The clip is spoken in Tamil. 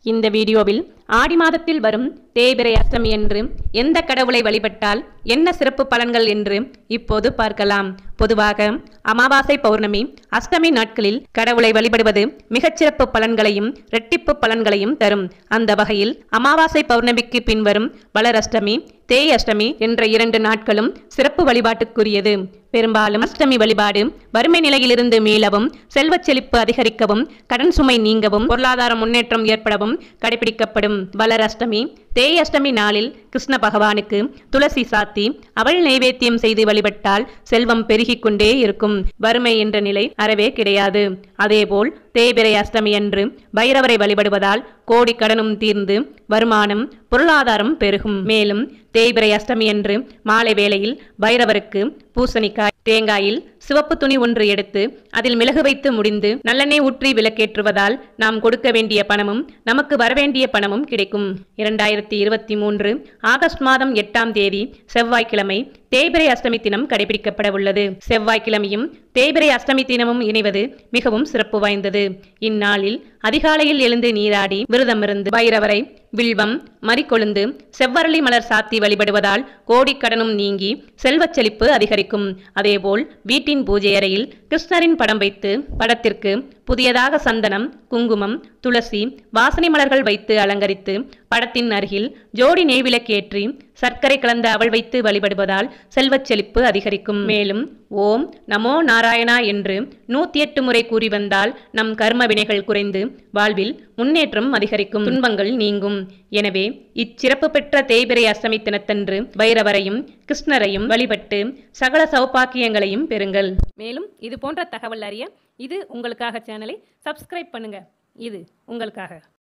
இந்த வீடியோவில் ஆடி மாதத்தில் வரும் தேய்பிறை அஷ்டமி என்று எந்த கடவுளை வழிபட்டால் என்ன சிறப்பு பலன்கள் என்று இப்போது பார்க்கலாம் பொதுவாக அமாவாசை பௌர்ணமி அஷ்டமி நாட்களில் கடவுளை வழிபடுவது மிகச்சிறப்பு பலன்களையும் இரட்டிப்பு பலன்களையும் தரும் அந்த வகையில் அமாவாசை பௌர்ணமிக்கு பின்வரும் வளரஷ்டமி தேய் அஷ்டமி என்ற இரண்டு நாட்களும் சிறப்பு வழிபாட்டுக்குரியது பெரும்பாலும் அஷ்டமி வழிபாடு வறுமை நிலையிலிருந்து மீளவும் செல்வச் செழிப்பு அதிகரிக்கவும் கடன் சுமை நீங்கவும் பொருளாதார முன்னேற்றம் ஏற்படவும் கடைபிடிக்கப்படும் வளரஷ்டமி தேய் அஷ்டமி நாளில் கிருஷ்ண பகவானுக்கு துளசி சாத்தி அவள் நைவேத்தியம் செய்து வழிபட்டால் செல்வம் பெருகிக் கொண்டே இருக்கும் வறுமை என்ற நிலை அறவே கிடையாது அதேபோல் தேய்பிறை அஷ்டமி அன்று பைரவரை வழிபடுவதால் கோடி கடனும் தீர்ந்து வருமானம் பொருளாதாரம் பெருகும் மேலும் தேய்பிறை அஷ்டமி அன்று மாலை வேளையில் பைரவருக்கு பூசணிக்காய் தேங்காயில் சிவப்பு துணி ஒன்று எடுத்து அதில் மிளகு வைத்து முடிந்து நல்லெண்ணெய் ஊற்றி விளக்கேற்றுவதால் நாம் கொடுக்க வேண்டிய பணமும் நமக்கு வரவேண்டிய பணமும் கிடைக்கும் இரண்டாயிரத்தி இருபத்தி மூன்று ஆகஸ்ட் மாதம் எட்டாம் தேதி செவ்வாய்க்கிழமை தேய்பிறை அஷ்டமி தினம் கடைபிடிக்கப்பட உள்ளது செவ்வாய்க்கிழமையும் தேய்பிறை அஷ்டமி தினமும் இணைவது மிகவும் சிறப்பு வாய்ந்தது இந்நாளில் அதிகாலையில் எழுந்து நீராடி விரதமிருந்து பைரவரை வில்வம் மறிக்கொழுந்து செவ்வரளி மலர் சாத்தி வழிபடுவதால் கோடிக்கடனும் நீங்கி செல்வச் செழிப்பு அதிகரிக்கும் அதேபோல் வீட்டின் பூஜை அறையில் கிருஷ்ணரின் படம் வைத்து படத்திற்கு புதியதாக சந்தனம் குங்குமம் துளசி வாசனை மலர்கள் வைத்து அலங்கரித்து படத்தின் அருகில் ஜோடி நெய்விளக்கேற்றி சர்க்கரை கலந்த அவள் வைத்து வழிபடுவதால் செல்வச் செழிப்பு அதிகரிக்கும் மேலும் ஓம் நமோ நாராயணா என்று நூத்தி எட்டு முறை கூறி வந்தால் நம் கர்ம வினைகள் குறைந்து வாழ்வில் முன்னேற்றம் அதிகரிக்கும் துன்பங்கள் நீங்கும் எனவே இச்சிறப்பு பெற்ற தேய்பிறை அஷ்டமி தினத்தன்று பைரவரையும் கிருஷ்ணரையும் வழிபட்டு சகல சௌபாக்கியங்களையும் பெறுங்கள் மேலும் இது போன்ற தகவல் அறிய இது உங்களுக்காக சேனலை சப்ஸ்கிரைப் பண்ணுங்க இது உங்களுக்காக